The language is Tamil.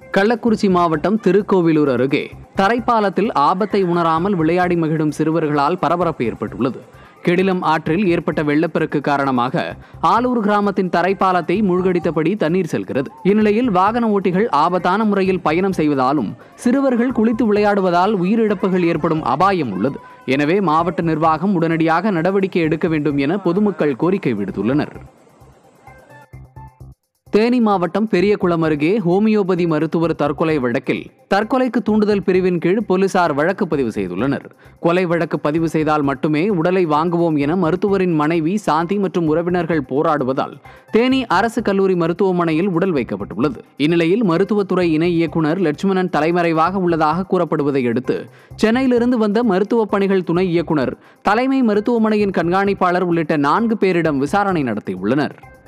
கள்ளக்குறிச்சி மாவட்டம் திருக்கோவிலூர் அருகே தரைப்பாலத்தில் ஆபத்தை உணராமல் விளையாடி மகிழும் சிறுவர்களால் பரபரப்பு ஏற்பட்டுள்ளது கெடிலம் ஆற்றில் ஏற்பட்ட வெள்ளப்பெருக்கு காரணமாக ஆலூர் கிராமத்தின் தரைப்பாலத்தை மூழ்கடித்தபடி தண்ணீர் செல்கிறது இந்நிலையில் வாகன ஓட்டிகள் ஆபத்தான முறையில் பயணம் செய்வதாலும் சிறுவர்கள் குளித்து விளையாடுவதால் உயிரிழப்புகள் ஏற்படும் அபாயம் உள்ளது எனவே மாவட்ட நிர்வாகம் உடனடியாக நடவடிக்கை எடுக்க வேண்டும் என பொதுமக்கள் கோரிக்கை விடுத்துள்ளனர் தேனி மாவட்டம் பெரியகுளம் அருகே ஹோமியோபதி மருத்துவர் தற்கொலை வழக்கில் தற்கொலைக்கு தூண்டுதல் பிரிவின் கீழ் போலீசார் வழக்கு பதிவு செய்துள்ளனர் கொலை வழக்கு பதிவு செய்தால் மட்டுமே உடலை வாங்குவோம் என மருத்துவரின் மனைவி சாந்தி மற்றும் உறவினர்கள் போராடுவதால் தேனி அரசு கல்லூரி மருத்துவமனையில் உடல் வைக்கப்பட்டுள்ளது இந்நிலையில் மருத்துவத்துறை இணை இயக்குனர் லட்சுமணன் தலைமறைவாக உள்ளதாக கூறப்படுவதை அடுத்து சென்னையிலிருந்து வந்த மருத்துவ பணிகள் துணை இயக்குனர் தலைமை மருத்துவமனையின் கண்காணிப்பாளர் உள்ளிட்ட நான்கு பேரிடம் விசாரணை நடத்தியுள்ளனர்